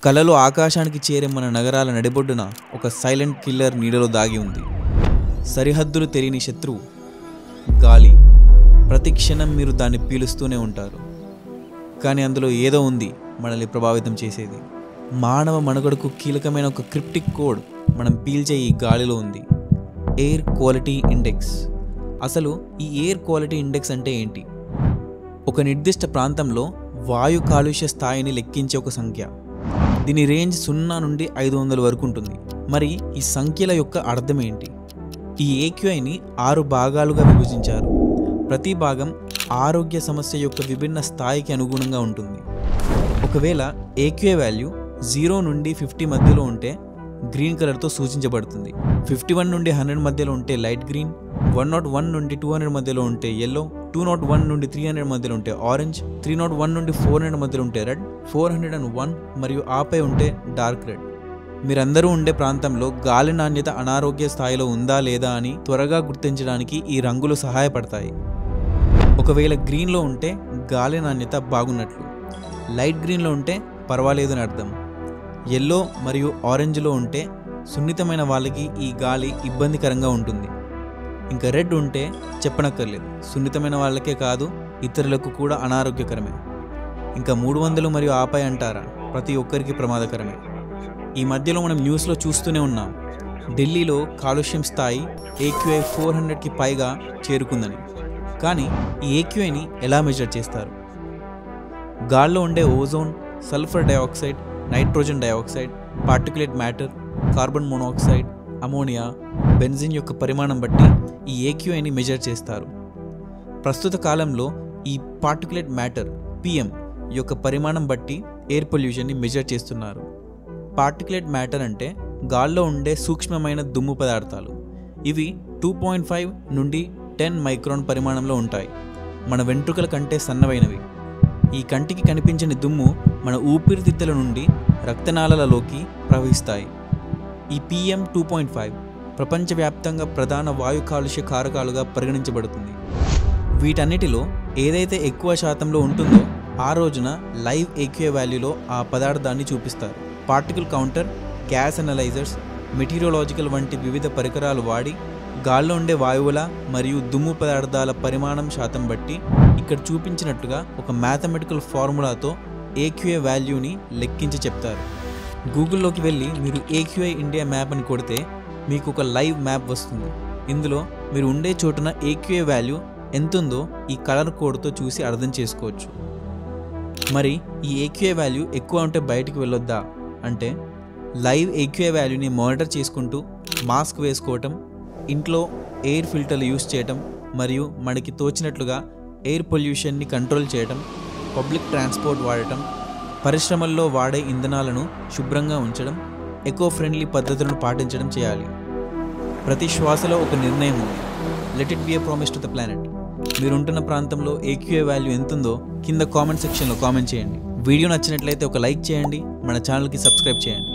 కలలో ఆకాశానికి చేరే మన నగరాల నడిబొడ్డున ఒక సైలెంట్ కిల్లర్ నీడలో దాగి ఉంది సరిహద్దులు తెలియని శత్రువు గాలి ప్రతి క్షణం మీరు దాన్ని పీలుస్తూనే ఉంటారు కానీ అందులో ఏదో ఉంది మనల్ని ప్రభావితం చేసేది మానవ మనుగడకు కీలకమైన ఒక క్రిప్టిక్ కోడ్ మనం పీల్చే ఈ గాలిలో ఉంది ఎయిర్ క్వాలిటీ ఇండెక్స్ అసలు ఈ ఎయిర్ క్వాలిటీ ఇండెక్స్ అంటే ఏంటి ఒక నిర్దిష్ట ప్రాంతంలో వాయు కాలుష్య స్థాయిని లెక్కించే ఒక సంఖ్య దీని రేంజ్ సున్నా నుండి ఐదు వందల వరకు ఉంటుంది మరి ఈ సంఖ్యల యొక్క అర్థం ఏంటి ఈ ఏక్యూఐని ఆరు భాగాలుగా విభజించారు ప్రతి భాగం ఆరోగ్య సమస్య యొక్క విభిన్న స్థాయికి అనుగుణంగా ఉంటుంది ఒకవేళ ఏక్యూఐ వాల్యూ జీరో నుండి ఫిఫ్టీ మధ్యలో ఉంటే గ్రీన్ కలర్తో సూచించబడుతుంది ఫిఫ్టీ వన్ నుండి హండ్రెడ్ మధ్యలో ఉంటే light green one not one నుండి టూ హండ్రెడ్ మధ్యలో ఉంటే ఎల్లో టూ నాట్ వన్ నుండి త్రీ హండ్రెడ్ మధ్యలో ఉంటే ఆరెంజ్ త్రీ నాట్ వన్ నుండి ఫోర్ హండ్రెడ్ మధ్యలో ఉంటే red four hundred and one మరియు ఆపై ఉంటే డార్క్ రెడ్ మీరందరూ ఉండే ప్రాంతంలో గాలి నాణ్యత అనారోగ్య స్థాయిలో ఉందా లేదా అని త్వరగా గుర్తించడానికి ఈ రంగులు సహాయపడతాయి ఒకవేళ గ్రీన్లో ఉంటే గాలి నాణ్యత బాగున్నట్లు లైట్ గ్రీన్లో ఉంటే పర్వాలేదు అని అర్థం ఎల్లో మరియు ఆరెంజ్లో ఉంటే సున్నితమైన వాళ్ళకి ఈ గాలి ఇబ్బందికరంగా ఉంటుంది ఇంకా రెడ్ ఉంటే చెప్పనక్కర్లేదు సున్నితమైన వాళ్ళకే కాదు ఇతరులకు కూడా అనారోగ్యకరమే ఇంకా మూడు వందలు మరియు ఆపై అంటారా ప్రతి ఒక్కరికి ప్రమాదకరమే ఈ మధ్యలో మనం న్యూస్లో చూస్తూనే ఉన్నాం ఢిల్లీలో కాలుష్యం స్థాయి ఏక్యూఐ ఫోర్ హండ్రెడ్కి పైగా చేరుకుందని కానీ ఈ ఏక్యూఐని ఎలా మెజర్ చేస్తారు గాల్లో ఉండే ozone sulphur dioxide nitrogen dioxide particulate matter carbon monoxide ammonia benzene యొక్క పరిమాణం బట్టి ఈ ఏక్యూఐని మెజర్ చేస్తారు ప్రస్తుత కాలంలో ఈ పార్టికులేట్ మ్యాటర్ పిఎం యొక్క పరిమాణం బట్టి ఎయిర్ పొల్యూషన్ని మెజర్ చేస్తున్నారు పార్టికులేట్ మ్యాటర్ అంటే గాల్లో ఉండే సూక్ష్మమైన దుమ్ము పదార్థాలు ఇవి టూ పాయింట్ ఫైవ్ నుండి టెన్ మైక్రాన్ పరిమాణంలో ఉంటాయి మన వెంట్రుకల కంటే సన్నవైనవి ఈ కంటికి కనిపించని దుమ్ము మన ఊపిరితిత్తుల నుండి రక్తనాళాలలోకి ప్రవహిస్తాయి ఈ పిఎం టూ పాయింట్ ఫైవ్ ప్రపంచవ్యాప్తంగా ప్రధాన వాయు కాలుష్య కారకాలుగా పరిగణించబడుతుంది వీటన్నిటిలో ఏదైతే ఎక్కువ శాతంలో ఉంటుందో ఆ రోజున లైవ్ ఏక్యూఏ వాల్యూలో ఆ పదార్థాన్ని చూపిస్తారు particle counter gas analysers meteorological వంటి వివిధ పరికరాలు వాడి గాల్లో ఉండే వాయువుల మరియు దుమ్ము పదార్థాల పరిమాణం శాతం బట్టి ఇక్కడ చూపించినట్లుగా ఒక మ్యాథమెటికల్ ఫార్ములాతో ఏక్యూఏ వాల్యూని లెక్కించి చెప్తారు గూగుల్లోకి వెళ్ళి మీరు ఏక్యూఐ ఇండియా మ్యాప్ అని కొడితే మీకు ఒక లైవ్ మ్యాప్ వస్తుంది ఇందులో మీరు ఉండే చోటున ఏక్యూఐ వాల్యూ ఎంతుందో ఈ కలర్ కోడ్తో చూసి అర్థం చేసుకోవచ్చు మరి ఈ ఏక్యూఐ వాల్యూ ఎక్కువ ఉంటే బయటికి వెళ్ళొద్దా అంటే లైవ్ ఏక్యూఐ వాల్యూని మానిటర్ చేసుకుంటూ మాస్క్ వేసుకోవటం ఇంట్లో ఎయిర్ ఫిల్టర్లు యూస్ చేయటం మరియు మనకి తోచినట్లుగా ఎయిర్ పొల్యూషన్ని కంట్రోల్ చేయటం పబ్లిక్ ట్రాన్స్పోర్ట్ వాడటం పరిశ్రమల్లో వాడే ఇంధనాలను శుభ్రంగా ఉంచడం ఎకో ఫ్రెండ్లీ పద్ధతులను పాటించడం చేయాలి ప్రతి శ్వాసలో ఒక నిర్ణయం ఉంది let it be a promise to the planet మీరుంటున్న ప్రాంతంలో ఏక్యూఏ వాల్యూ ఎంతుందో కింద కామెంట్ సెక్షన్లో కామెంట్ చేయండి వీడియో నచ్చినట్లయితే ఒక లైక్ చేయండి మన ఛానల్కి సబ్స్క్రైబ్ చేయండి